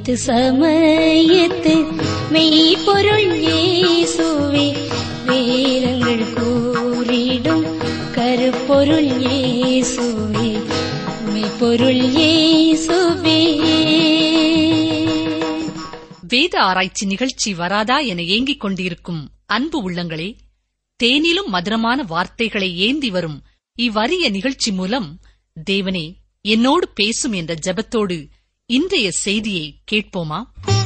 அனைத்து சமயத்து மெய்ப்பொருள் இயேசுவே வேதங்கள் கூறிடும் கருப்பொருள் இயேசுவே மெய்ப்பொருள் இயேசுவே வேத ஆராய்ச்சி நிகழ்ச்சி வராதா என ஏங்கிக் கொண்டிருக்கும் அன்பு உள்ளங்களே தேனிலும் மதுரமான வார்த்தைகளை ஏந்தி வரும் இவ்வரிய நிகழ்ச்சி மூலம் தேவனே என்னோடு பேசும் என்ற ஜெபத்தோடு இன்றைய செய்தியை கேட்போமா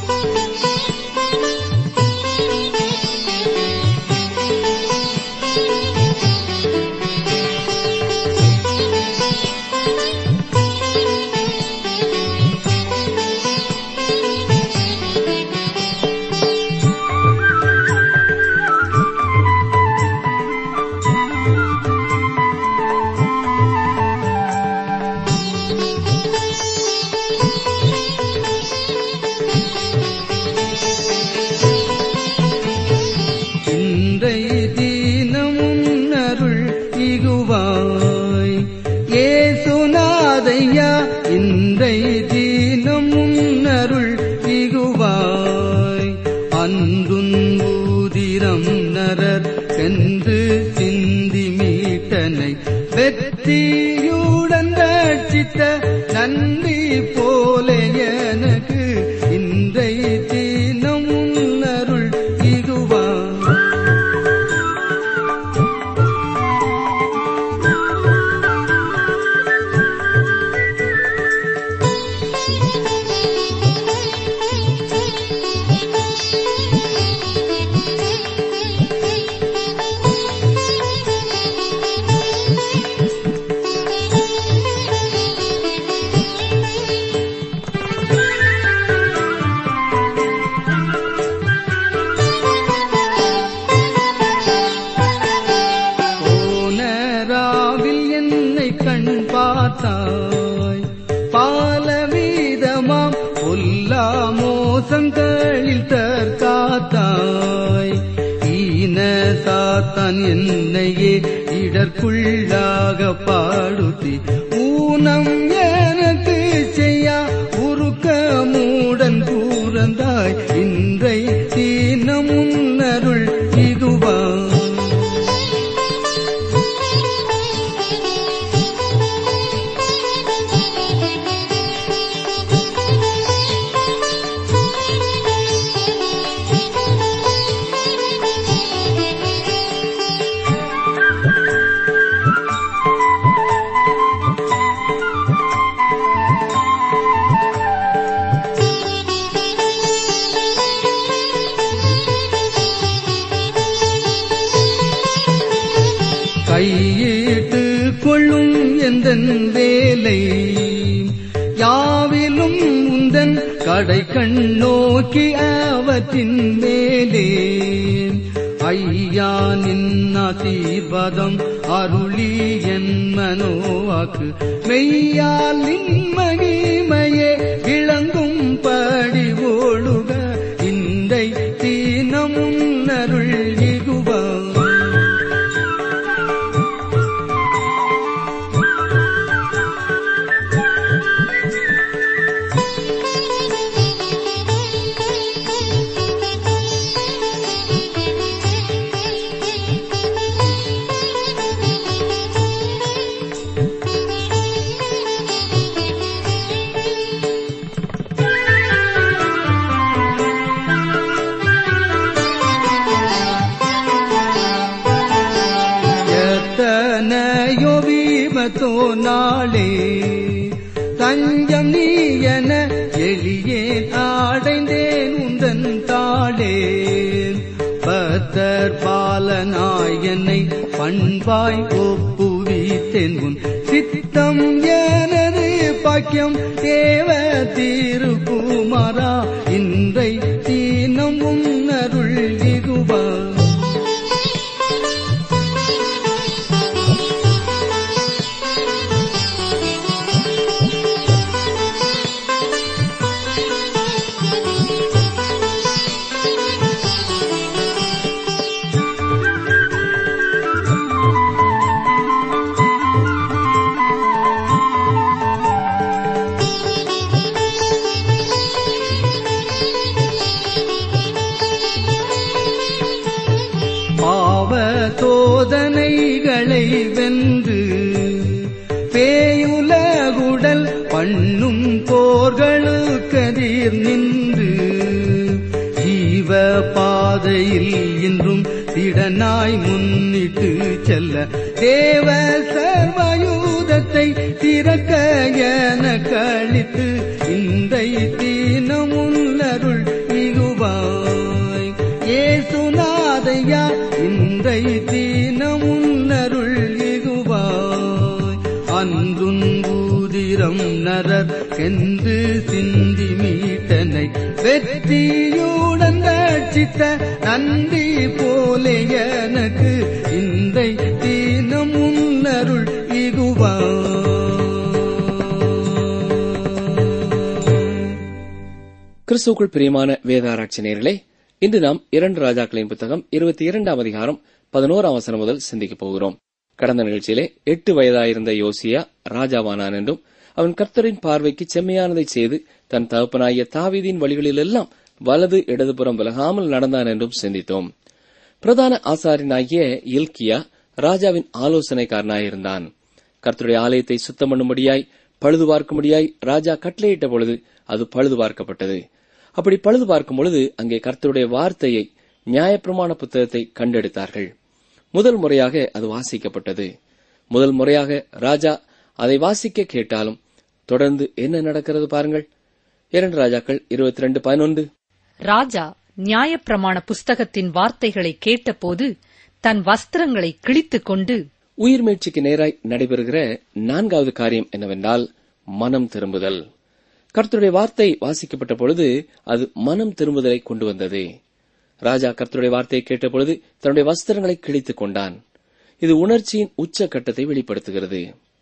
இன்றைய தினமும் அருள் இகுவாய் ஏசுநாதையா இன்றைய தினமும் அருள் இகுவாய் அன்றும் ஊதிரம் நரர் சென்று சிந்தி மீட்டனை வெற்றியுடன் ரட்சித்த நன்றி போல எனக்கு இன்றைய தினமும் அருள் இகுவாய் போனராவில் என்னை கண் பார்த்தாய் பாலவீதமாம் பொல்லா மோசங்களில் தற்காத்தாய் ஈன சாத்தான் என்னையே இடர்க்குள்ளாக பாடுத்தி ஊனம் எனக்கு செய்யா உருக்க மூடன் கூறந்தாய் இன்றை தீனமும் அருள் இதுவா கையிட்டு கொள்ளும் எந்தன் வேலை யாவிலும் உந்தன் கடை கண் நோக்கி அவற்றின் மேலே ஐயா நின் ஆசீர்வாதம் அருளி என் மனோவாக்கு மெய்யால் நின் மகிமையே விளங்கும் படி ஒழுக இன்றை தீனமும் அருள் இதுவா எத்தனையோ வீமத்தோ நாளே தஞ்சம் நீ என எளியே அடைந்தேன் உந்தன் தாளே பத்தர் பாலனாய் என்னை பண்பாய் ஒப்புவித்தேன் உன் சித்தம் எனது பாக்கியம் தேவ திருக்குமாரா இன்றை தீனம் உன்னருள் இதுவா சீர் நின்று ஜீவ பாதையில் இன்றும் திடனாய் முன்னிட்டு செல்ல தேவ சர்வயூதத்தை திறக்க என கழித்து இன்றை தீனம் உன்னருள் மிகுவாய் ஏசுநாதையா இன்றை தீனம் உன்னருள் மிகுவாய் அன்றும் பூதிரம் நரர் கென்று சிந்தி மீட்டனை வெற்றியுடன் ரட்சித்த நன்றி போலே எனக்கு இன்றை தீனம் உன்னருள் இகுவாய் கிறிஸ்துக்குள் பிரியமான வேதாராய்ச்சி நேயர்களே இன்று நாம் இரண்டு ராஜாக்களின் புத்தகம் இருபத்தி இரண்டாம் அதிகாரம் பதினோராம் வசனம் முதல் சிந்திக்கப் போகிறோம் கடந்த நிகழ்ச்சியிலே எட்டு வயதாயிருந்த யோசியா ராஜாவானான் என்றும் அவன் கர்த்தரின் பார்வைக்கு செம்மையானதை செய்து தன் தகப்பனாகிய தாவீதின் வழிகளிலெல்லாம் வலது இடதுபுறம் விலகாமல் நடந்தான் என்றும் சிந்தித்தோம் பிரதான ஆசாரியனாகிய இல்கியா ராஜாவின் ஆலோசனைக்காரனாயிருந்தான் கர்த்தருடைய ஆலயத்தை சுத்தம் பண்ணும்படியாய் பழுது பார்க்கும்படியாய் ராஜா கட்டளையிட்ட பொழுது அது பழுது பார்க்கப்பட்டது அப்படி பழுது பார்க்கும் பொழுது அங்கே கர்த்தருடைய வார்த்தையை நியாயப்பிரமாண புத்தகத்தை கண்டெடுத்தார்கள் முதல் முறையாக அது வாசிக்கப்பட்டது முதல் முறையாக ராஜா அதை வாசிக்க கேட்டாலும் தொடர்ந்து என்ன நடக்கிறது பாருங்கள் இரண்டு ராஜாக்கள் இருபத்தி ரெண்டு பதினொன்று ராஜா நியாயப்பிரமாண புஸ்தகத்தின் வார்த்தைகளை கேட்டபோது தன் வஸ்திரங்களை கிழித்துக் கொண்டு உயிர் மீட்சிக்கு நேராய் நடைபெறுகிற நான்காவது காரியம் என்னவென்றால் மனம் திரும்புதல் கர்த்தருடைய வார்த்தை வாசிக்கப்பட்ட பொழுது அது மனம் திரும்புதலை கொண்டு வந்தது ராஜா கர்த்தருடைய வார்த்தையை கேட்ட பொழுது தன்னுடைய வஸ்திரங்களை கிழித்துக் கொண்டான் இது உணர்ச்சியின் உச்ச கட்டத்தை வெளிப்படுத்துகிறது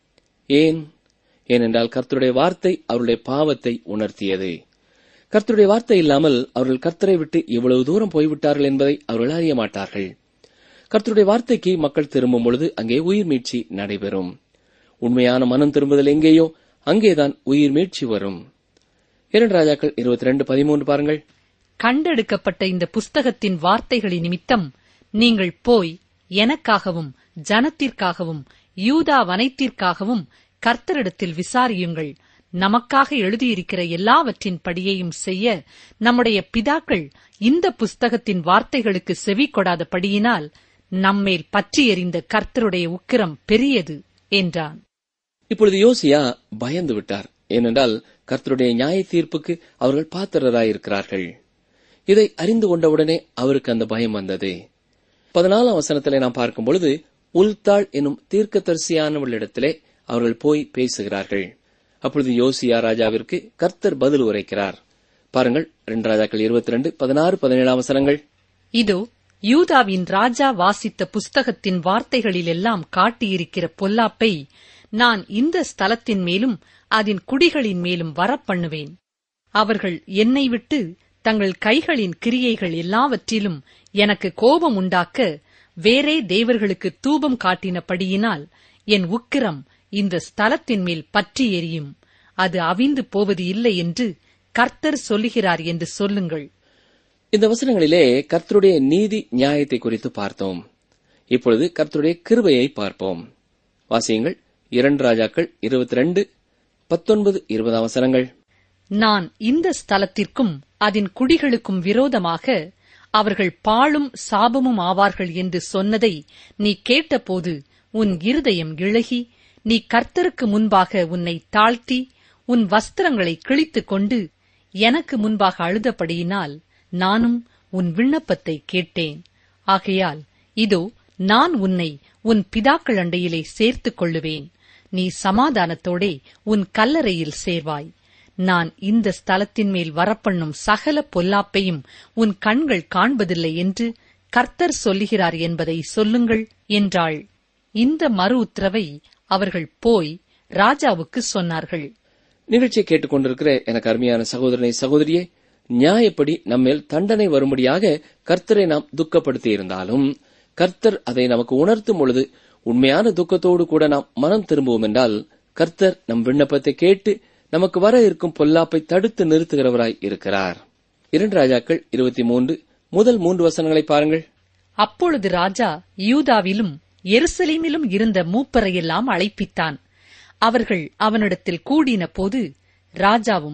ஏன் ஏனென்றால் கர்த்தருடைய வார்த்தை அவருடைய பாவத்தை உணர்த்தியது கர்த்தருடைய வார்த்தை இல்லாமல் அவர்கள் கர்த்தரை விட்டு எவ்வளவு தூரம் போய்விட்டார்கள் என்பதை அவர்கள் அறிய மாட்டார்கள் கர்த்தருடைய வார்த்தைக்கு மக்கள் திரும்பும் பொழுது அங்கே உயிர் மீட்சி நடைபெறும் உண்மையான மனம் திரும்புதல் எங்கேயோ அங்கேதான் உயிர் மீட்சி வரும் இரண்டு ராஜாக்கள் இருபத்தி ரெண்டு பதிமூன்று பாருங்கள் கண்டெடுக்கப்பட்ட இந்த புஸ்தகத்தின் வார்த்தைகளின் நிமித்தம் நீங்கள் போய் எனக்காகவும் ஜனத்திற்காகவும் யூதா வனைத்திற்காகவும் கர்த்தரிடத்தில் விசாரியுங்கள் நமக்காக எழுதியிருக்கிற எல்லாவற்றின் படியையும் செய்ய நம்முடைய பிதாக்கள் இந்த புஸ்தகத்தின் வார்த்தைகளுக்கு செவி கொடாதபடியினால் நம்மேல் பற்றி எறிந்த கர்த்தருடைய உக்கிரம் பெரியது என்றான் இப்பொழுது யோசியா பயந்து விட்டார் ஏனென்றால் கர்த்தருடைய நியாய தீர்ப்புக்கு அவர்கள் பாத்திரராயிருக்கிறார்கள் இதை அறிந்து கொண்டவுடனே அவருக்கு அந்த பயம் வந்தது பதினாலாம் வசனத்திலே நாம் பார்க்கும் பொழுது உல்தாள் எனும் தீர்க்கதரிசியானவர்களிடத்திலே அவர்கள் போய் பேசுகிறார்கள் அப்பொழுது யோசியா ராஜாவிற்கு கர்த்தர் பதில் உரைக்கிறார் பாருங்கள் ரெண்டு ராஜாக்கள் இருபத்தி ரெண்டு பதினாறு பதினேழாம் வசனங்கள் இதோ யூதாவின் ராஜா வாசித்த புஸ்தகத்தின் வார்த்தைகளிலெல்லாம் காட்டியிருக்கிற பொல்லாப்பை நான் இந்த ஸ்தலத்தின் மேலும் அதன் குடிகளின் மேலும் வரப்பண்ணுவேன் அவர்கள் என்னை விட்டு தங்கள் கைகளின் கிரியைகள் எல்லாவற்றிலும் எனக்கு கோபம் உண்டாக்க வேறே தேவர்களுக்கு தூபம் காட்டினபடியினால் என் உக்கிரம் இந்த ஸ்தலத்தின் மேல் பற்றி எரியும் அது அவிந்து போவது இல்லை என்று கர்த்தர் சொல்லுகிறார் என்று சொல்லுங்கள் இந்த வசனங்களிலே கர்த்தருடைய நீதி நியாயத்தை குறித்து பார்த்தோம் இப்பொழுது கர்த்தருடைய கிருபையை பார்ப்போம் வாசியுங்கள் இரண்டு ராஜாக்கள் இருபத்தி ரெண்டு பத்தொன்பது இருபதாம் வசனங்கள் நான் இந்த ஸ்தலத்திற்கும் அதன் குடிகளுக்கும் விரோதமாக அவர்கள் பாழும் சாபமும் ஆவார்கள் என்று சொன்னதை நீ கேட்டபோது உன் இருதயம் இழகி நீ கர்த்தருக்கு முன்பாக உன்னை தாழ்த்தி உன் வஸ்திரங்களை கிழித்துக் கொண்டு எனக்கு முன்பாக அழுதபடியினால் நானும் உன் விண்ணப்பத்தை கேட்டேன் ஆகையால் இதோ நான் உன்னை உன் பிதாக்கள் அண்டையிலே சேர்த்துக் கொள்ளுவேன் நீ சமாதானத்தோடே உன் கல்லறையில் சேர்வாய் நான் இந்த ஸ்தலத்தின் மேல் வரப்பண்ணும் சகல பொல்லாப்பையும் உன் கண்கள் காண்பதில்லை என்று கர்த்தர் சொல்லுகிறார் என்பதை சொல்லுங்கள் என்றாள் இந்த மறு உத்தரவை அவர்கள் போய் ராஜாவுக்கு சொன்னார்கள் நிகழ்ச்சியை கேட்டுக்கொண்டிருக்கிற எனக்கு அருமையான சகோதரனை சகோதரியே நியாயப்படி நம்மேல் தண்டனை வரும்படியாக கர்த்தரை நாம் துக்கப்படுத்தி இருந்தாலும் கர்த்தர் அதை நமக்கு உணர்த்தும் பொழுது உண்மையான துக்கத்தோடு கூட நாம் மனம் திரும்புவோம் என்றால் கர்த்தர் நம் விண்ணப்பத்தை கேட்டு நமக்கு வர இருக்கும் பொல்லாப்பை தடுத்து நிறுத்துகிறவராய் இருக்கிறார் இரண்டு ராஜாக்கள் இருபத்தி மூன்று முதல் மூன்று வசனங்களை பாருங்கள் அப்பொழுது ராஜா யூதாவிலும் எருசலேமிலும் இருந்த மூப்பரையெல்லாம் அழைப்பித்தான் அவர்கள் அவனிடத்தில் கூடின போது ராஜாவும்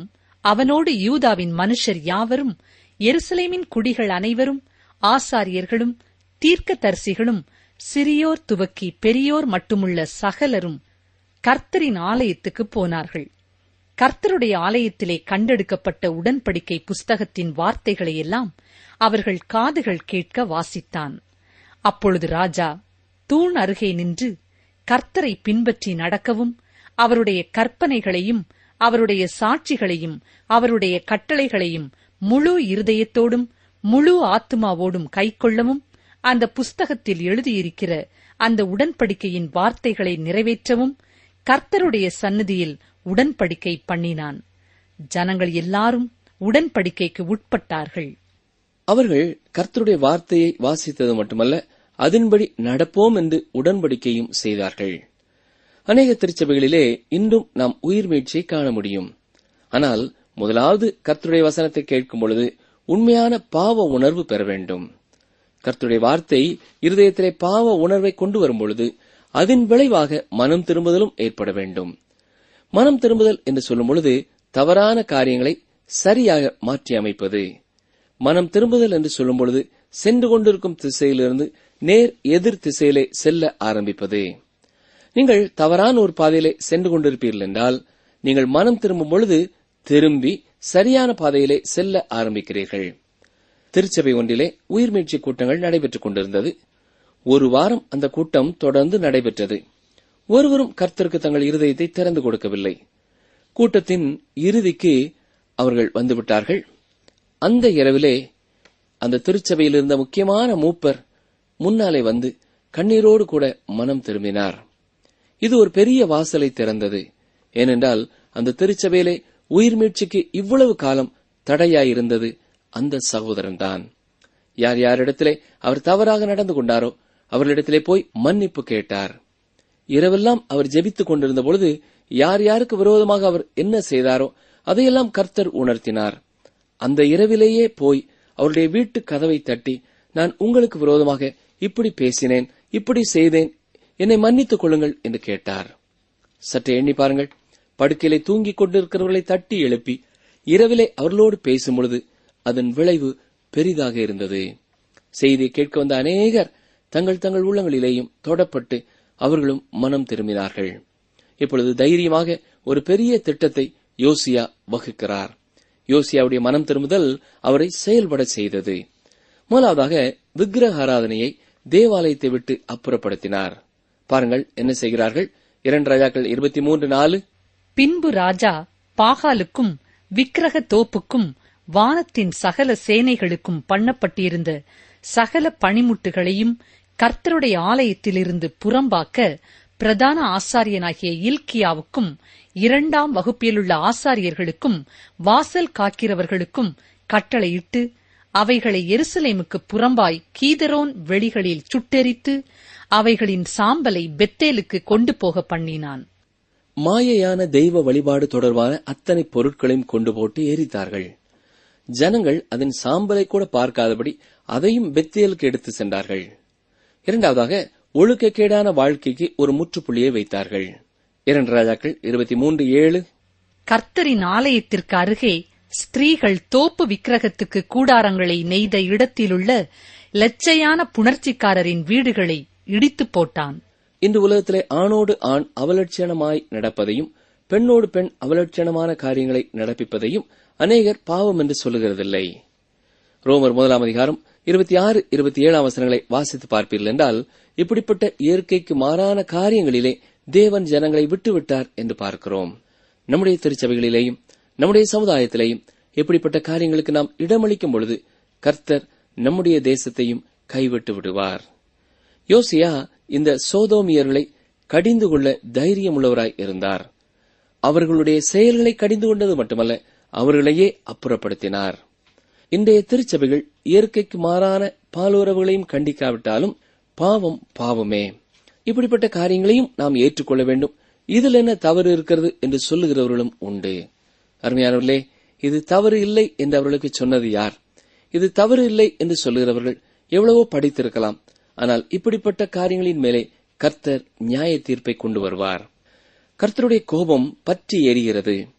அவனோடு யூதாவின் மனுஷர் யாவரும் எருசலேமின் குடிகள் அனைவரும் ஆசாரியர்களும் தீர்க்கதரிசிகளும் சிறியோர் துவக்கி பெரியோர் மட்டுமுள்ள சகலரும் கர்த்தரின் ஆலயத்துக்கு போனார்கள் கர்த்தருடைய ஆலயத்திலே கண்டெடுக்கப்பட்ட உடன்படிக்கை புஸ்தகத்தின் வார்த்தைகளை எல்லாம் அவர்கள் காதுகள் கேட்க வாசித்தான் அப்பொழுது ராஜா தூண் அருகே நின்று கர்த்தரை பின்பற்றி நடக்கவும் அவருடைய கற்பனைகளையும் அவருடைய சாட்சிகளையும் அவருடைய கட்டளைகளையும் முழு இருதயத்தோடும் முழு ஆத்துமாவோடும் கைக்கொள்ளவும் அந்த புஸ்தகத்தில் எழுதியிருக்கிற அந்த உடன்படிக்கையின் வார்த்தைகளை நிறைவேற்றவும் கர்த்தருடைய சந்நிதியில் உடன்படிக்கை பண்ணினான் ஜனங்கள் எல்லாரும் உடன்படிக்கைக்கு உட்பட்டார்கள் அவர்கள் கர்த்தருடைய வார்த்தையை வாசித்தது மட்டுமல்ல அதன்படி நடப்போம் என்று உடன்படிக்கையும் செய்தார்கள் அநேக திருச்சபைகளிலே இன்றும் நாம் உயிர் மீட்சியை காண முடியும் ஆனால் முதலாவது கர்த்தருடைய வசனத்தை கேட்கும் பொழுது உண்மையான பாவ உணர்வு பெற வேண்டும் கர்த்தருடைய வார்த்தை இருதயத்திலே பாவ உணர்வை கொண்டு வரும் பொழுது அதன் விளைவாக மனம் திரும்புதலும் ஏற்பட வேண்டும் மனம் திரும்புதல் என்று சொல்லும் பொழுது தவறான காரியங்களை சரியாக மாற்றி அமைப்பது மனம் திரும்புதல் என்று சொல்லும் பொழுது சென்று கொண்டிருக்கும் திசையிலிருந்து நேர் எதிர் திசையிலே செல்ல ஆரம்பிப்பது நீங்கள் தவறான ஒரு பாதையிலே சென்று கொண்டிருப்பீர்கள் என்றால் நீங்கள் மனம் திரும்பும் பொழுது திரும்பி சரியான பாதையிலே செல்ல ஆரம்பிக்கிறீர்கள் திருச்சபை ஒன்றிலே உயிர்மீட்சி கூட்டங்கள் நடைபெற்றுக் கொண்டிருந்தது ஒரு வாரம் அந்த கூட்டம் தொடர்ந்து நடைபெற்றது ஒருவரும் கர்த்தருக்கு தங்கள் இருதயத்தை திறந்து கொடுக்கவில்லை கூட்டத்தின் இறுதிக்கு அவர்கள் வந்துவிட்டார்கள் அந்த இரவிலே அந்த திருச்சபையில் இருந்த முக்கியமான மூப்பர் முன்னாலே வந்து கண்ணீரோடு கூட மனம் திரும்பினார் இது ஒரு பெரிய வாசலை திறந்தது ஏனென்றால் அந்த திருச்சபையிலே உயிர் மீட்சிக்கு இவ்வளவு காலம் தடையாயிருந்தது அந்த சகோதரன்தான் யார் யாரிடத்திலே அவர் தவறாக நடந்து கொண்டாரோ அவர்களிடத்திலே போய் மன்னிப்பு கேட்டார் இரவெல்லாம் அவர் ஜெபித்துக் கொண்டிருந்த பொழுது யார் யாருக்கு விரோதமாக அவர் என்ன செய்தாரோ அதையெல்லாம் கர்த்தர் உணர்த்தினார் அந்த இரவிலேயே போய் அவருடைய வீட்டு கதவை தட்டி நான் உங்களுக்கு விரோதமாக இப்படி பேசினேன் இப்படி செய்தேன் என்னை மன்னித்துக் கொள்ளுங்கள் என்று கேட்டார் சற்றே எண்ணி பாருங்கள் படுக்கையிலே தூங்கிக் கொண்டிருக்கிறவர்களை தட்டி எழுப்பி இரவிலே அவர்களோடு பேசும் பொழுது அதன் விளைவு பெரிதாக இருந்தது செய்தியை கேட்க வந்த அநேகர் தங்கள் தங்கள் உள்ளங்களிலேயும் தொடப்பட்டு அவர்களும் மனம் திரும்பினார்கள் இப்பொழுது தைரியமாக ஒரு பெரிய திட்டத்தை யோசியா வகுக்கிறார் யோசியாவுடைய மனம் திரும்புதல் அவரை செயல்பட செய்தது முதலாவதாக விக்கிரக ஆராதனையை தேவாலயத்தை விட்டு அப்புறப்படுத்தினார் பாருங்கள் என்ன செய்கிறார்கள் இரண்டு ராஜாக்கள் இருபத்தி மூன்று நாலு பின்பு ராஜா பாகாலுக்கும் விக்கிரக தோப்புக்கும் வானத்தின் சகல சேனைகளுக்கும் பண்ணப்பட்டிருந்த சகல பணிமுட்டுகளையும் கர்த்தருடைய ஆலயத்திலிருந்து புறம்பாக்க பிரதான ஆசாரியனாகிய இல்கியாவுக்கும் இரண்டாம் வகுப்பிலுள்ள ஆசாரியர்களுக்கும் வாசல் காக்கிறவர்களுக்கும் கட்டளையிட்டு அவைகளை எருசலேமுக்கு புறம்பாய் கீதரோன் வெளிகளில் சுட்டெரித்து அவைகளின் சாம்பலை பெத்தேலுக்கு கொண்டு போக பண்ணினான் மாயையான தெய்வ வழிபாடு தொடர்பான அத்தனை பொருட்களையும் கொண்டு போட்டு எரித்தார்கள் ஜனங்கள் அதன் சாம்பலை கூட பார்க்காதபடி அதையும் பெத்தியலுக்கு எடுத்து சென்றார்கள் இரண்டாவதாக ஒழுக்கக்கேடான வாழ்க்கைக்கு ஒரு முற்றுப்புள்ளியை வைத்தார்கள் இரண்டு ராஜாக்கள் இருபத்தி மூன்று ஏழு கர்த்தரின் ஆலயத்திற்கு அருகே ஸ்திரீகள் தோப்பு விக்கிரகத்துக்கு கூடாரங்களை நெய்த இடத்திலுள்ள லச்சையான புணர்ச்சிக்காரரின் வீடுகளை இடித்துப் போட்டான் இன்று உலகத்திலே ஆணோடு ஆண் அவலட்சணமாய் நடப்பதையும் பெண்ணோடு பெண் அவலட்சணமான காரியங்களை நடப்பிப்பதையும் அநேகர் பாவம் என்று சொல்லுகிறதில்லை ரோமர் முதலாம் அதிகாரம் இருபத்தி ஆறு இருபத்தி ஏழாம் வசனங்களை வாசித்து பார்ப்பீர்கள் என்றால் இப்படிப்பட்ட இயற்கைக்கு மாறான காரியங்களிலே தேவன் ஜனங்களை விட்டுவிட்டார் என்று பார்க்கிறோம் நம்முடைய திருச்சபைகளிலேயும் நம்முடைய சமுதாயத்திலேயும் இப்படிப்பட்ட காரியங்களுக்கு நாம் இடமளிக்கும் பொழுது கர்த்தர் நம்முடைய தேசத்தையும் கைவிட்டு விடுவார் யோசியா இந்த சோதோமியர்களை கடிந்து கொள்ள தைரியமுள்ளவராய் இருந்தார் அவர்களுடைய செயல்களை கடிந்து கொண்டது மட்டுமல்ல அவர்களையே அப்புறப்படுத்தினார் இன்றைய திருச்சபைகள் இயற்கைக்கு மாறான பாலுறவுகளையும் கண்டிக்காவிட்டாலும் பாவம் பாவமே இப்படிப்பட்ட காரியங்களையும் நாம் ஏற்றுக்கொள்ள வேண்டும் இதில் என்ன தவறு இருக்கிறது என்று சொல்லுகிறவர்களும் உண்டு அருமையானவர்களே இது தவறு இல்லை என்று அவர்களுக்கு சொன்னது யார் இது தவறு இல்லை என்று சொல்லுகிறவர்கள் எவ்வளவோ படித்திருக்கலாம் ஆனால் இப்படிப்பட்ட காரியங்களின் மேலே கர்த்தர் நியாய தீர்ப்பை கொண்டு வருவார் கர்த்தருடைய கோபம் பற்றி எரிகிறது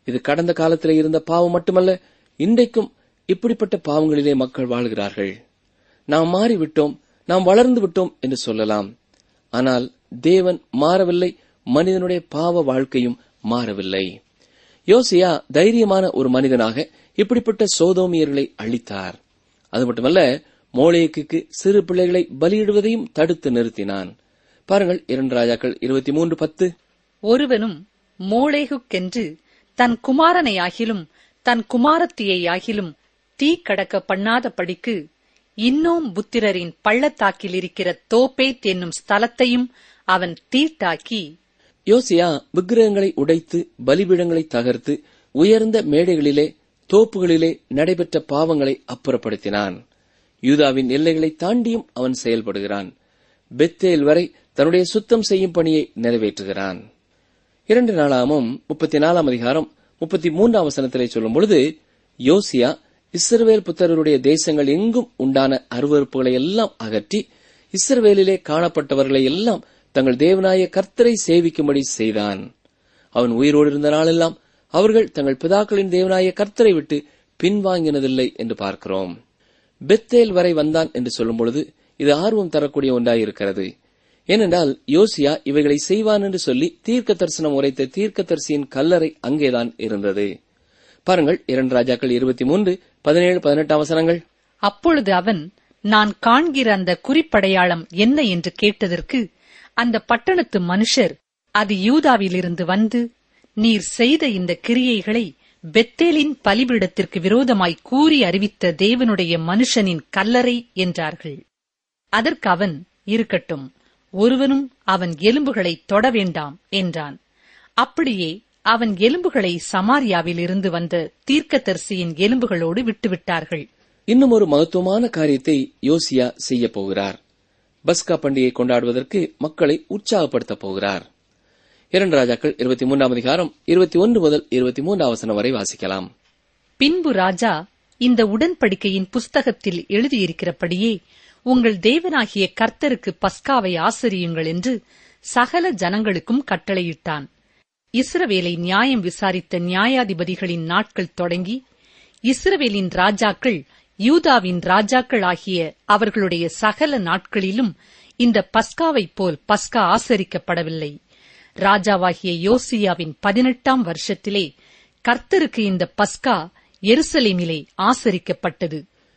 இது கடந்த காலத்திலே இருந்த பாவம் மட்டுமல்ல இன்றைக்கும் இப்படிப்பட்ட பாவங்களிலே மக்கள் வாழ்கிறார்கள் நாம் மாறிவிட்டோம் நாம் வளர்ந்து விட்டோம் என்று சொல்லலாம் ஆனால் தேவன் மாறவில்லை மனிதனுடைய பாவ வாழ்க்கையும் மாறவில்லை யோசியா தைரியமான ஒரு மனிதனாக இப்படிப்பட்ட சோதோமியர்களை அழித்தார் அது மட்டுமல்ல மோளேக்கு சிறு பிள்ளைகளை பலியிடுவதையும் தடுத்து நிறுத்தினான் பாருங்கள் இரண்டு ராஜாக்கள் இருபத்தி மூன்று பத்து ஒருவனும் மோளேகுக்கென்று தன் குமாரனையாகிலும் தன் குமாரத்தியையாகிலும் தீ கடக்க பண்ணாதபடிக்கு இன்னோம் புத்திரரின் பள்ளத்தாக்கில் இருக்கிற தோப்பேத் என்னும் ஸ்தலத்தையும் அவன் தீட்டாக்கி யோசியா விக்கிரகங்களை உடைத்து பலிபீடங்களை தகர்த்து உயர்ந்த மேடைகளிலே தோப்புகளிலே நடைபெற்ற பாவங்களை அப்புறப்படுத்தினான் யூதாவின் எல்லைகளை தாண்டியும் அவன் செயல்படுகிறான் பெத்தேல் வரை தன்னுடைய சுத்தம் செய்யும் பணியை நிறைவேற்றுகிறான் இரண்டு நாளாமும் முப்பத்தி நாலாம் அதிகாரம் முப்பத்தி மூன்றாம் வசனத்திலே சொல்லும் பொழுது யோசியா இஸ்ரவேல் புத்தருடைய தேசங்கள் எங்கும் உண்டான அருவறுப்புகளை எல்லாம் அகற்றி இஸ்ரவேலிலே காணப்பட்டவர்களை எல்லாம் தங்கள் தேவனாய கர்த்தரை சேவிக்கும்படி செய்தான் அவன் உயிரோடு இருந்த நாளெல்லாம் அவர்கள் தங்கள் பிதாக்களின் தேவனாய கர்த்தரை விட்டு பின்வாங்கினதில்லை என்று பார்க்கிறோம் பெத்தேல் வரை வந்தான் என்று சொல்லும் பொழுது இது ஆர்வம் தரக்கூடிய ஒன்றாயிருக்கிறது ஏனென்றால் யோசியா இவைகளை செய்வான் என்று சொல்லி தீர்க்க தரிசனம் உரைத்த தீர்க்கதரிசியின் கல்லறை அங்கேதான் இருந்தது பாருங்கள் இரண்டு ராஜாக்கள் இருபத்தி மூன்று பதினேழு பதினெட்டாம் வசனங்கள் அப்பொழுது அவன் நான் காண்கிற அந்த குறிப்படையாளம் என்ன என்று கேட்டதற்கு அந்த பட்டணத்து மனுஷர் அது யூதாவிலிருந்து வந்து நீர் செய்த இந்த கிரியைகளை பெத்தேலின் பலிபீடத்திற்கு விரோதமாய் கூறி அறிவித்த தேவனுடைய மனுஷனின் கல்லறை என்றார்கள் அதற்கு அவன் இருக்கட்டும் ஒருவனும் அவன் எலும்புகளை தொட வேண்டாம் என்றான் அப்படியே அவன் எலும்புகளை சமாரியாவில் இருந்து வந்த தீர்க்கதரிசியின் எலும்புகளோடு விட்டுவிட்டார்கள் இன்னும் ஒரு மகத்துவமான காரியத்தை யோசியா செய்யப் போகிறார் பஸ்கா பண்டிகை கொண்டாடுவதற்கு மக்களை உற்சாகப்படுத்தப் போகிறார் இரண்டு ராஜாக்கள் இருபத்தி மூன்றாம் அதிகாரம் இருபத்தி ஒன்று முதல் இருபத்தி மூன்றாம் வசனம் வரை வாசிக்கலாம் பின்பு ராஜா இந்த உடன்படிக்கையின் புஸ்தகத்தில் எழுதியிருக்கிறபடியே உங்கள் தேவனாகிய கர்த்தருக்கு பஸ்காவை ஆசரியுங்கள் என்று சகல ஜனங்களுக்கும் கட்டளையிட்டான் இஸ்ரவேலை நியாயம் விசாரித்த நியாயாதிபதிகளின் நாட்கள் தொடங்கி இஸ்ரவேலின் ராஜாக்கள் யூதாவின் ராஜாக்கள் ஆகிய அவர்களுடைய சகல நாட்களிலும் இந்த பஸ்காவைப் போல் பஸ்கா ஆசரிக்கப்படவில்லை ராஜாவாகிய யோசியாவின் பதினெட்டாம் வருஷத்திலே கர்த்தருக்கு இந்த பஸ்கா எருசலேமிலே ஆசரிக்கப்பட்டது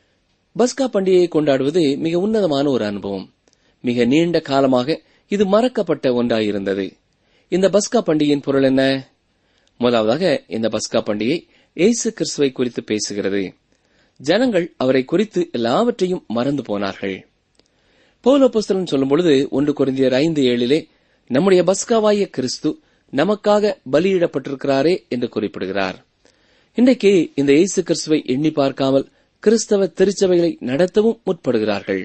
பஸ்கா பண்டிகையை கொண்டாடுவது மிக உன்னதமான ஒரு அனுபவம் மிக நீண்ட காலமாக இது மறக்கப்பட்ட ஒன்றாயிருந்தது இந்த பஸ்கா பண்டிகையின் பொருள் என்ன முதலாவதாக இந்த பஸ்கா பண்டிகை இயேசு கிறிஸ்துவை குறித்து பேசுகிறது ஜனங்கள் அவரை குறித்து எல்லாவற்றையும் மறந்து போனார்கள் பௌலோபோஸ்தலன் சொல்லும் பொழுது ஒன்று குறைந்தியர் ஐந்து ஏழிலே நம்முடைய பஸ்காவாய கிறிஸ்து நமக்காக பலியிடப்பட்டிருக்கிறாரே என்று குறிப்பிடுகிறார் இன்றைக்கு இந்த இயேசு கிறிஸ்துவை எண்ணி பார்க்காமல் கிறிஸ்தவ திருச்சபைகளை நடத்தவும் முற்படுகிறார்கள்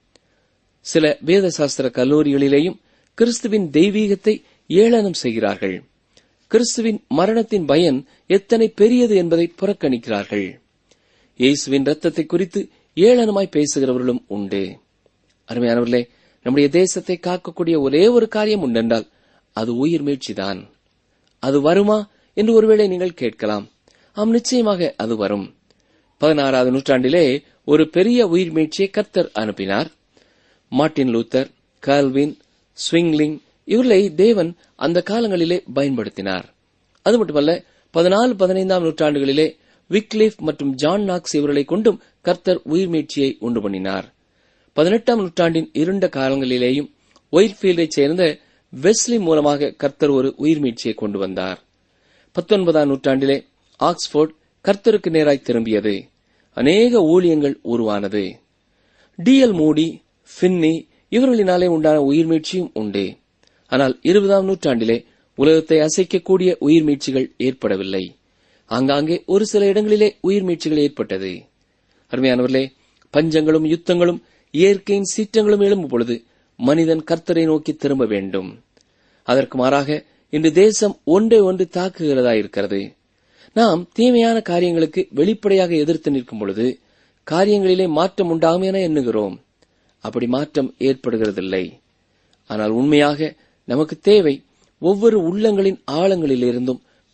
சில வேத சாஸ்திர கல்லூரிகளிலேயும் கிறிஸ்துவின் தெய்வீகத்தை ஏளனம் செய்கிறார்கள் கிறிஸ்துவின் மரணத்தின் பயன் எத்தனை பெரியது என்பதை புறக்கணிக்கிறார்கள் இயேசுவின் ரத்தத்தை குறித்து ஏளனமாய் பேசுகிறவர்களும் உண்டு அருமையானவர்களே நம்முடைய தேசத்தை காக்கக்கூடிய ஒரே ஒரு காரியம் உண்டென்றால் அது உயிர் மீழ்ச்சிதான் அது வருமா என்று ஒருவேளை நீங்கள் கேட்கலாம் ஆம் நிச்சயமாக அது வரும் பதினாறாவது நூற்றாண்டிலே ஒரு பெரிய உயிர் மீட்சியை கர்த்தர் அனுப்பினார் மார்ட்டின் லூத்தர் கால்வின் ஸ்விங்லிங் இவர்களை தேவன் அந்த காலங்களிலே பயன்படுத்தினார் அது மட்டுமல்ல பதினாலு பதினைந்தாம் நூற்றாண்டுகளிலே விக்லிஃப் மற்றும் ஜான் நாக்ஸ் இவர்களை கொண்டும் கர்த்தர் உயிர் மீட்சியை உண்டு பண்ணினார் பதினெட்டாம் நூற்றாண்டின் இருண்ட காலங்களிலேயும் ஒயிட்ஃபீல்டைச் சேர்ந்த வெஸ்லி மூலமாக கர்த்தர் ஒரு உயிர் மீட்சியை கொண்டு வந்தார் பத்தொன்பதாம் நூற்றாண்டிலே ஆக்ஸ்போர்ட் கர்த்தருக்கு நேராய் திரும்பியது அநேக ஊழியங்கள் உருவானது டிஎல் மூடி ஃபின்னி இவர்களினாலே உண்டான உயிர் மீட்சியும் உண்டு ஆனால் இருபதாம் நூற்றாண்டிலே உலகத்தை அசைக்கக்கூடிய உயிர் மீட்சிகள் ஏற்படவில்லை ஆங்காங்கே ஒரு சில இடங்களிலே உயிர் மீட்சிகள் ஏற்பட்டது அருமையானவர்களே பஞ்சங்களும் யுத்தங்களும் இயற்கையின் சீற்றங்களும் எழும்பும் பொழுது மனிதன் கர்த்தரை நோக்கி திரும்ப வேண்டும் அதற்கு மாறாக இன்று தேசம் ஒன்றை ஒன்று தாக்குகிறதா இருக்கிறது நாம் தீமையான காரியங்களுக்கு வெளிப்படையாக எதிர்த்து நிற்கும் பொழுது காரியங்களிலே மாற்றம் உண்டாகும் என எண்ணுகிறோம் அப்படி மாற்றம் ஏற்படுகிறதில்லை ஆனால் உண்மையாக நமக்கு தேவை ஒவ்வொரு உள்ளங்களின் ஆழங்களிலிருந்தும்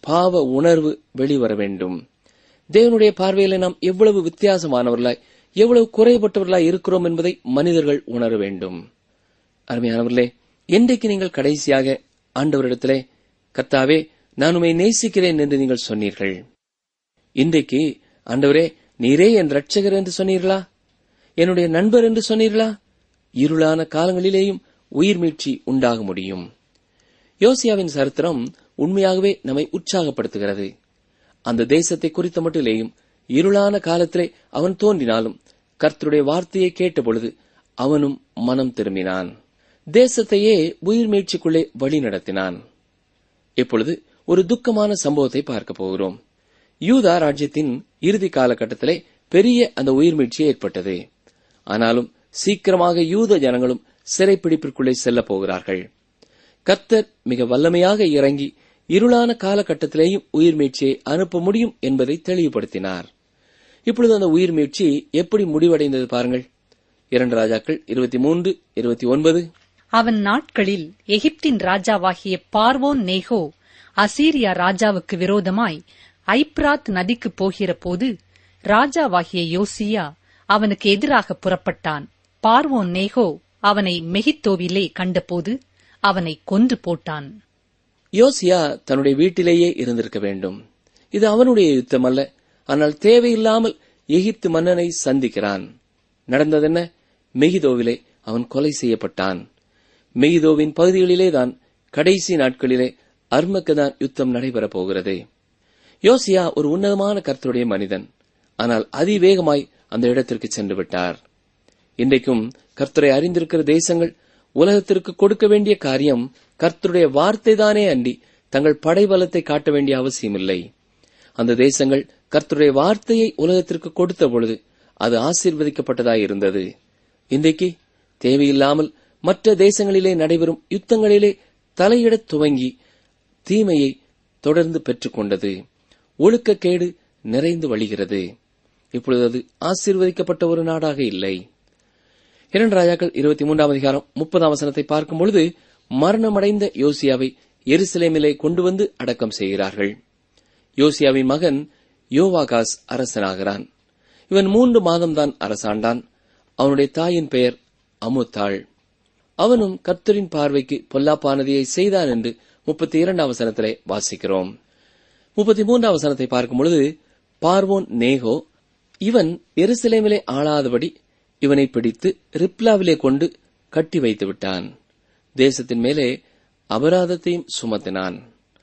பாவ உணர்வு வெளிவர வேண்டும் தேவனுடைய பார்வையில நாம் எவ்வளவு வித்தியாசமானவர்களாய் எவ்வளவு குறைபட்டவர்களாய் இருக்கிறோம் என்பதை மனிதர்கள் உணர வேண்டும் அருமையானவர்களே என்றைக்கு நீங்கள் கடைசியாக ஆண்டவரிடத்திலே கர்த்தாவே நான் உம்மை நேசிக்கிறேன் என்று நீங்கள் சொன்னீர்கள் இன்றைக்கு ஆண்டவரே நீரே என் ரட்சகர் என்று சொன்னீர்களா என்னுடைய நண்பர் என்று சொன்னீர்களா இருளான காலங்களிலேயும் உயிர் மீட்சி உண்டாக முடியும் யோசியாவின் சரித்திரம் உண்மையாகவே நம்மை உற்சாகப்படுத்துகிறது அந்த தேசத்தை குறித்த மட்டிலேயும் இருளான காலத்திலே அவன் தோன்றினாலும் கர்த்தருடைய வார்த்தையை கேட்டபொழுது அவனும் மனம் திரும்பினான் தேசத்தையே உயிர் மீட்சிக்குள்ளே வழி நடத்தினான் இப்பொழுது ஒரு துக்கமான சம்பவத்தை பார்க்க போகிறோம் யூதா ராஜ்யத்தின் இறுதி காலகட்டத்திலே பெரிய அந்த உயிர் மீட்சி ஏற்பட்டது ஆனாலும் சீக்கிரமாக யூத ஜனங்களும் சிறைப்பிடிப்பிற்குள்ளே செல்லப் போகிறார்கள் கர்த்தர் மிக வல்லமையாக இறங்கி இருளான காலகட்டத்திலேயும் உயிர் மீட்சியை அனுப்ப முடியும் என்பதை தெளிவுபடுத்தினார் இப்பொழுது அந்த உயிர் மீட்சி எப்படி முடிவடைந்தது பாருங்கள் இரண்டு ராஜாக்கள் இருபத்தி மூன்று இருபத்தி ஒன்பது அவன் நாட்களில் எகிப்தின் ராஜாவாகிய பார்வோன் நேகோ அசீரியா ராஜாவுக்கு விரோதமாய் ஐப்ராத் நதிக்கு போகிற போது ராஜாவாகிய யோசியா அவனுக்கு எதிராக புறப்பட்டான் பார்வோன் நேகோ அவனை மெகித்தோவிலே கண்டபோது அவனை கொன்று போட்டான் யோசியா தன்னுடைய வீட்டிலேயே இருந்திருக்க வேண்டும் இது அவனுடைய யுத்தம் அல்ல ஆனால் தேவையில்லாமல் எகிப்து மன்னனை சந்திக்கிறான் நடந்ததென்ன மெகிதோவிலே அவன் கொலை செய்யப்பட்டான் மெகிதோவின் பகுதிகளிலே தான் கடைசி நாட்களிலே அர்மக்கதான் யுத்தம் நடைபெறப் போகிறது யோசியா ஒரு உன்னதமான கர்த்தருடைய மனிதன் ஆனால் அதிவேகமாய் அந்த இடத்திற்கு சென்று விட்டார் இன்றைக்கும் கர்த்தரை அறிந்திருக்கிற தேசங்கள் உலகத்திற்கு கொடுக்க வேண்டிய காரியம் கர்த்தருடைய வார்த்தைதானே அன்றி தங்கள் படைபலத்தை காட்ட வேண்டிய அவசியமில்லை அந்த தேசங்கள் கர்த்தருடைய வார்த்தையை உலகத்திற்கு கொடுத்த பொழுது அது ஆசீர்வதிக்கப்பட்டதாய் இருந்தது இன்றைக்கு தேவையில்லாமல் மற்ற தேசங்களிலே நடைபெறும் யுத்தங்களிலே தலையிடத் துவங்கி தீமையை தொடர்ந்து பெற்றுக்கொண்டது ஒழுக்கக்கேடு நிறைந்து வழிகிறது இப்பொழுது அது ஆசீர்வதிக்கப்பட்ட ஒரு நாடாக இல்லை இரண்டு ராஜாக்கள் இருபத்தி மூன்றாம் அதிகாரம் முப்பதாம் வசனத்தை பார்க்கும் பொழுது மரணமடைந்த யோசியாவை எருசலேமிலே கொண்டு வந்து அடக்கம் செய்கிறார்கள் யோசியாவின் மகன் யோவாகாஸ் அரசனாகிறான் இவன் மூன்று மாதம்தான் அரசாண்டான் அவனுடைய தாயின் பெயர் அமுத்தாள் அவனும் கர்த்தரின் பார்வைக்கு பொல்லாப்பானதையை செய்தான் என்று முப்பத்தி இரண்டாம் வசனத்திலே வாசிக்கிறோம் முப்பத்தி மூன்றாம் வசனத்தை பார்க்கும் பொழுது பார்வோன் நேகோ இவன் எருசலேமிலே ஆளாதபடி இவனை பிடித்து ரிப்லாவிலே கொண்டு கட்டி வைத்து விட்டான் தேசத்தின் மேலே அபராதத்தையும் சுமத்தினான்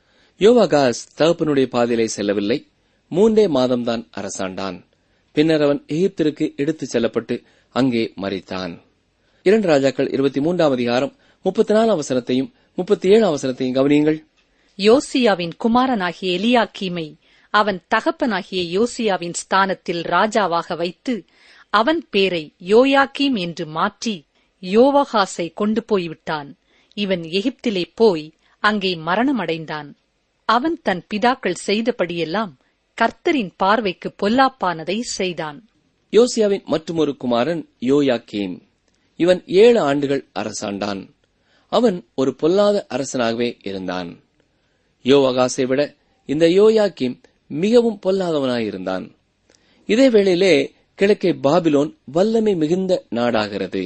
யோவாகாஸ் தகப்பனுடைய பாதையிலே செல்லவில்லை மூன்றே மாதம்தான் அரசாண்டான் பின்னர் அவன் எகிப்திற்கு எடுத்துச் செல்லப்பட்டு அங்கே மறித்தான் இரண்டு ராஜாக்கள் இருபத்தி மூன்றாம் அதிகாரம் முப்பத்தி நாலாம் வசனத்தையும் முப்பத்தி ஏழாம் வசனத்தையும் கவனியுங்கள் யோசியாவின் குமாரனாகிய எலியாக்கீமை அவன் தகப்பனாகிய யோசியாவின் ஸ்தானத்தில் ராஜாவாக வைத்து அவன் பேரை யோயாக்கீம் என்று மாற்றி யோவகாசை கொண்டு போய்விட்டான் இவன் எகிப்திலே போய் அங்கே மரணமடைந்தான் அவன் தன் பிதாக்கள் செய்தபடியெல்லாம் கர்த்தரின் பார்வைக்கு பொல்லாப்பானதை செய்தான் யோசியாவின் மற்றுமொரு குமாரன் யோயாக்கீம் இவன் ஏழு ஆண்டுகள் அரசாண்டான் அவன் ஒரு பொல்லாத அரசனாகவே இருந்தான் யோவகாசை விட இந்த யோயாக்கீம் மிகவும் பொல்லாதவனாயிருந்தான் இதே வேளையிலே கிழக்கே பாபிலோன் வல்லமை மிகுந்த நாடாகிறது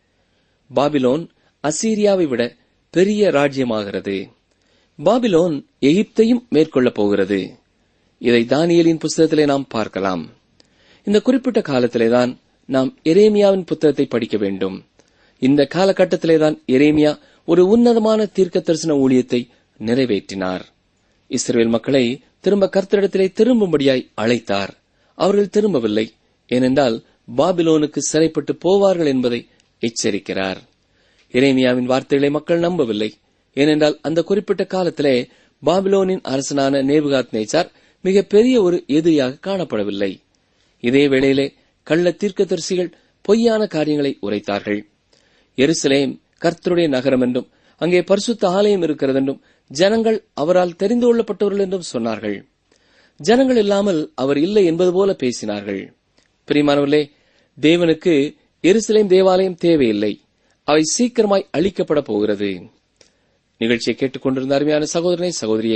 பாபிலோன் அசீரியாவை விட பெரிய ராஜ்யமாகிறது பாபிலோன் எகிப்தையும் மேற்கொள்ளப் போகிறது இதை தானியலின் புஸ்தகத்திலே நாம் பார்க்கலாம் இந்த குறிப்பிட்ட காலத்திலேதான் நாம் எரேமியாவின் புத்தகத்தை படிக்க வேண்டும் இந்த காலகட்டத்திலேதான் எரேமியா ஒரு உன்னதமான தீர்க்க தரிசன ஊழியத்தை நிறைவேற்றினார் இஸ்ரேல் மக்களை திரும்ப கர்த்தரிடத்திலே திரும்பும்படியாய் அழைத்தார் அவர்கள் திரும்பவில்லை ஏனென்றால் பாபிலோனுக்கு சிறைப்பட்டு போவார்கள் என்பதை எச்சரிக்கிறார் எரேமியாவின் வார்த்தைகளை மக்கள் நம்பவில்லை ஏனென்றால் அந்த குறிப்பிட்ட காலத்திலே பாபிலோனின் அரசனான நேபுகாத் நேச்சார் மிக பெரிய ஒரு எதிரியாக காணப்படவில்லை இதே வேளையிலே கள்ள தீர்க்கதரிசிகள் பொய்யான காரியங்களை உரைத்தார்கள் எருசலேம் கர்த்தருடைய நகரம் என்றும் அங்கே பரிசுத்த ஆலயம் இருக்கிறது என்றும் ஜனங்கள் அவரால் தெரிந்து கொள்ளப்பட்டவர்கள் என்றும் சொன்னார்கள் ஜனங்கள் இல்லாமல் அவர் இல்லை என்பது போல பேசினார்கள் பிரியமானவர்களே தேவனுக்கு எருசலேம் தேவாலயம் தேவையில்லை அவை சீக்கிரமாய் அழிக்கப்பட போகிறது நிகழ்ச்சியை கேட்டுக்கொண்டிருந்த அருமையான சகோதரனே சகோதரியே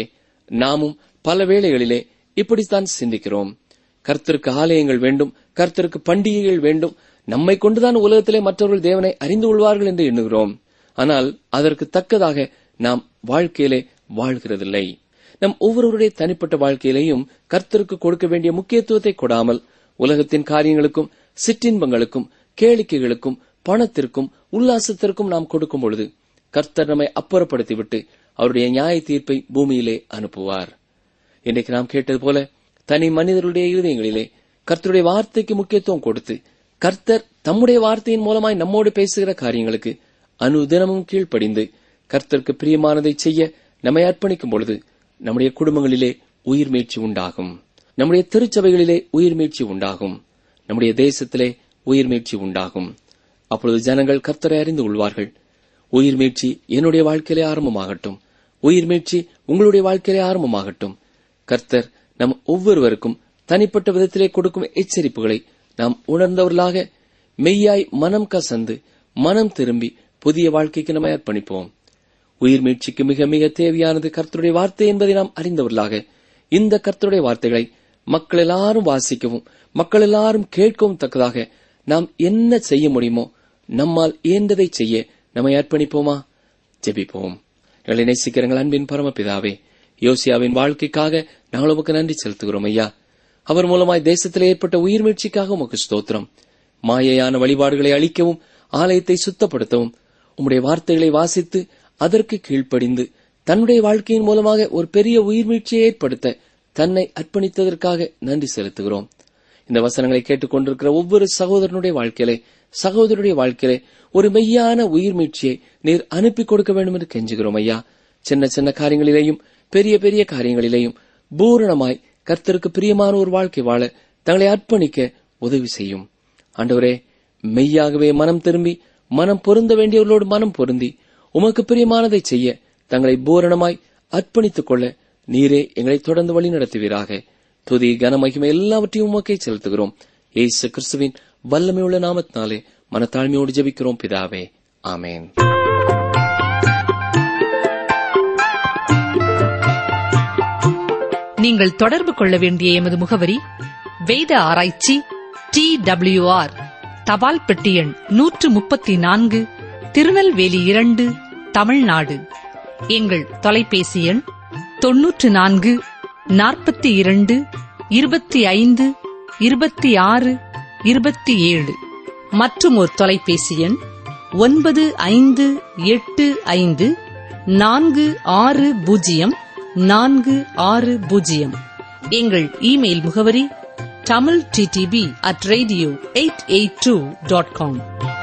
நாமும் பல வேளைகளிலே இப்படித்தான் சிந்திக்கிறோம் கர்த்தருக்கு ஆலயங்கள் வேண்டும் கர்த்தருக்கு பண்டிகைகள் வேண்டும் நம்மை கொண்டுதான் உலகத்திலே மற்றவர்கள் தேவனை அறிந்து கொள்வார்கள் என்று எண்ணுகிறோம் ஆனால் அதற்கு தக்கதாக நாம் வாழ்க்கையிலே வாழ்கிறதில்லை நம் ஒவ்வொருவருடைய தனிப்பட்ட வாழ்க்கையிலேயும் கர்த்தருக்கு கொடுக்க வேண்டிய முக்கியத்துவத்தை கொடாமல் உலகத்தின் காரியங்களுக்கும் சிற்றின்பங்களுக்கும் கேளிக்கைகளுக்கும் பணத்திற்கும் உல்லாசத்திற்கும் நாம் கொடுக்கும் பொழுது கர்த்தர் நம்மை அப்புறப்படுத்திவிட்டு அவருடைய நியாய தீர்ப்பை பூமியிலே அனுப்புவார் இன்றைக்கு நாம் கேட்டது போல தனி மனிதர்களுடைய இருதயங்களிலே கர்த்தருடைய வார்த்தைக்கு முக்கியத்துவம் கொடுத்து கர்த்தர் தம்முடைய வார்த்தையின் மூலமாய் நம்மோடு பேசுகிற காரியங்களுக்கு அனுதினமும் கீழ்ப்படிந்து கர்த்தருக்கு பிரியமானதை செய்ய நம்மை அர்ப்பணிக்கும் பொழுது நம்முடைய குடும்பங்களிலே உயிர் மீட்சி உண்டாகும் நம்முடைய திருச்சபைகளிலே உயிர் மீட்சி உண்டாகும் நம்முடைய தேசத்திலே உயிர் மீட்சி உண்டாகும் அப்பொழுது ஜனங்கள் கர்த்தரை அறிந்து கொள்வார்கள் உயிர் மீட்சி என்னுடைய வாழ்க்கையிலே ஆரம்பமாகட்டும் உயிர் மீட்சி உங்களுடைய வாழ்க்கையிலே ஆரம்பமாகட்டும் கர்த்தர் நம் ஒவ்வொருவருக்கும் தனிப்பட்ட விதத்திலே கொடுக்கும் எச்சரிப்புகளை நாம் உணர்ந்தவர்களாக மெய்யாய் மனம் கசந்து மனம் திரும்பி புதிய வாழ்க்கைக்கு நம்மை அர்ப்பணிப்போம் உயிர் மீட்சிக்கு மிக மிக தேவையானது கர்த்தருடைய வார்த்தை என்பதை நாம் அறிந்தவர்களாக இந்த கர்த்தருடைய வார்த்தைகளை மக்கள் எல்லாரும் வாசிக்கவும் மக்கள் எல்லாரும் கேட்கவும் தக்கதாக நாம் என்ன செய்ய முடியுமோ நம்மால் இயன்றதை செய்ய நம்மை அர்ப்பணிப்போமா ஜெபிப்போம் எங்களை நேசிக்கிறங்கள் அன்பின் பரமபிதாவே யோசியாவின் வாழ்க்கைக்காக நாங்கள் உமக்கு நன்றி செலுத்துகிறோம் ஐயா அவர் மூலமாய் தேசத்தில் ஏற்பட்ட உயிர் மீட்சிக்காக உமக்கு ஸ்தோத்திரம் மாயையான வழிபாடுகளை அழிக்கவும் ஆலயத்தை சுத்தப்படுத்தவும் உம்முடைய வார்த்தைகளை வாசித்து அதற்கு கீழ்ப்படிந்து தன்னுடைய வாழ்க்கையின் மூலமாக ஒரு பெரிய உயிர் மீட்சியை ஏற்படுத்த தன்னை அர்ப்பணித்ததற்காக நன்றி செலுத்துகிறோம் இந்த வசனங்களை கேட்டுக்கொண்டிருக்கிற ஒவ்வொரு சகோதரனுடைய வாழ்க்கையிலே சகோதரனுடைய வாழ்க்கையிலே ஒரு மெய்யான உயிர் மீட்சியை நீர் அனுப்பி கொடுக்க வேண்டும் என்று கெஞ்சுகிறோம் ஐயா சின்ன சின்ன காரியங்களிலேயும் பெரிய பெரிய காரியங்களிலேயும் பூரணமாய் கர்த்தருக்கு பிரியமான ஒரு வாழ்க்கை வாழ தங்களை அர்ப்பணிக்க உதவி செய்யும் ஆண்டவரே மெய்யாகவே மனம் திரும்பி மனம் பொருந்த வேண்டியவர்களோடு மனம் பொருந்தி உமக்கு பிரியமானதை செய்ய தங்களை பூரணமாய் அர்ப்பணித்துக் கொள்ள நீரே எங்களை தொடர்ந்து வழி நடத்துவீராக துதி கனமகிமை எல்லாவற்றையும் உமக்கே செலுத்துகிறோம் ஏசு கிறிஸ்துவின் வல்லமையுள்ள நாமத்தினாலே மனத்தாழ்மையோடு ஜெபிக்கிறோம் பிதாவே ஆமேன் நீங்கள் தொடர்பு கொள்ள வேண்டிய எமது முகவரி வேத ஆராய்ச்சி டி ஆர் தபால் பெட்டி எண் நூற்று முப்பத்தி நான்கு திருநெல்வேலி இரண்டு தமிழ்நாடு எங்கள் தொலைபேசி எண் தொன்னூற்று நான்கு நாற்பத்தி இரண்டு இருபத்தி ஐந்து இருபத்தி ஆறு இருபத்தி ஏழு மற்றும் ஒரு தொலைபேசி எண் ஒன்பது ஐந்து எட்டு ஐந்து நான்கு ஆறு பூஜ்ஜியம் நான்கு ஆறு பூஜ்ஜியம் எங்கள் இமெயில் முகவரி Tamil DTP at radio eight eight two dot com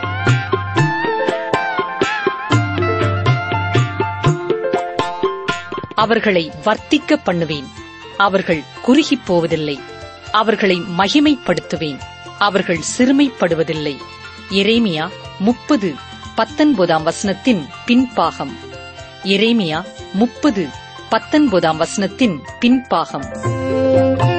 அவர்களை வர்த்திக்க பண்ணுவேன் அவர்கள் குறுகிப் போவதில்லை அவர்களை மகிமைப்படுத்துவேன் அவர்கள் சிறுமைப்படுவதில்லை எரேமியா முப்பது பத்தொன்பதாம் வசனத்தின் பின்பாகம் எரேமியா முப்பது பத்தொன்பதாம் வசனத்தின் பின்பாகம்